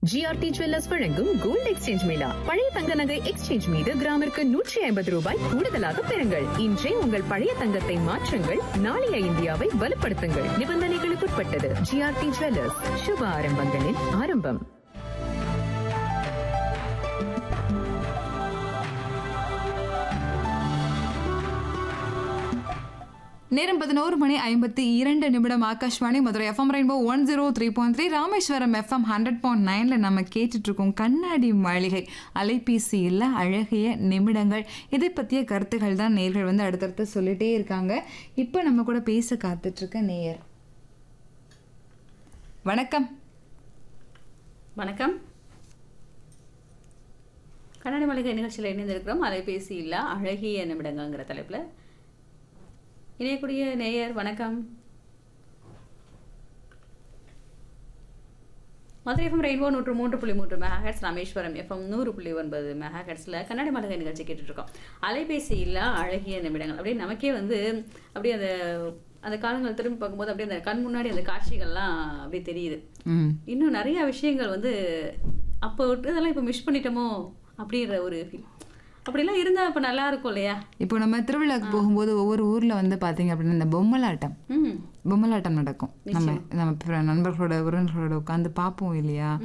GRT jewellers வழங்கும் gold exchange மேளா பழைய தங்க நகை எக்ஸ்சேஞ்ச் மீது கிராமிற்கு நூற்றி ஐம்பது ரூபாய் கூடுதலாக பெறுங்கள் இன்றே உங்கள் பழைய தங்கத்தை மாற்றுங்கள் நாளைய இந்தியாவை வலுப்படுத்துங்கள் நிபந்தனைகளுக்குட்பட்டது ஜிஆர்டி ஜுவல்லர்ஸ் சுப ஆரம்பங்களின் ஆரம்பம் நேரம் பதினோரு மணி ஐம்பத்தி இரண்டு நிமிடம் Akashvani Madurai FM rainbow one zero three point three Rameswaram FM hundred point நைனில் நம்ம கேட்டுட்டு இருக்கோம் கண்ணாடி மாளிகை அலைபேசியில் அழகிய நிமிடங்கள் இதை பற்றிய கருத்துக்கள் தான் நேர்கள் வந்து அடுத்தடுத்து சொல்லிட்டே இருக்காங்க இப்போ நம்ம கூட பேச காத்துட்டு இருக்க நேயர் வணக்கம் வணக்கம் கண்ணாடி மளிகை நிகழ்ச்சியில் இணைந்திருக்கிறோம் அலைபேசி இல்ல அழகிய நிமிடங்கள்ங்கிற தலைப்பில் இணையக்கூடிய நேயர் வணக்கம் மதுரை எஃப்எம் ரெயின்போ நூற்று மூன்று புள்ளி மூன்று மெகாஹெட்ஸ் ராமேஸ்வரம் எஃப்எம் நூறு புள்ளி ஒன்பது மெகாஹெட்ஸில் கண்ணாடி மளிகை நிகழ்ச்சி கேட்டுட்டு இருக்கோம் அலைபேசி இல்ல அழகிய நிமிடங்கள் அப்படியே நமக்கே வந்து அப்படியே அந்த அந்த காலங்கள் திரும்பி பார்க்கும்போது அப்படியே அந்த கண் முன்னாடி அந்த காட்சிகள்லாம் அப்படியே தெரியுது ம் இன்னும் நிறைய விஷயங்கள் வந்து அப்போ இதெல்லாம் இப்போ மிஸ் பண்ணிட்டோமோ அப்படின்ற ஒரு ஃபீல் அப்படிலாம் இருந்தா இப்போ நல்லா இருக்கும் இல்லையா இப்போ நம்ம திருவிழாக்கு போகும்போது ஒவ்வொரு ஊரில் வந்து பார்த்தீங்க அப்படின்னா இந்த பொம்மலாட்டம் ம் பொம்மலாட்டம் நடக்கும் நம்ம நம்ம பிற- நண்பர்களோட உறவினர்களோட உட்காந்து பார்ப்போம் இல்லையா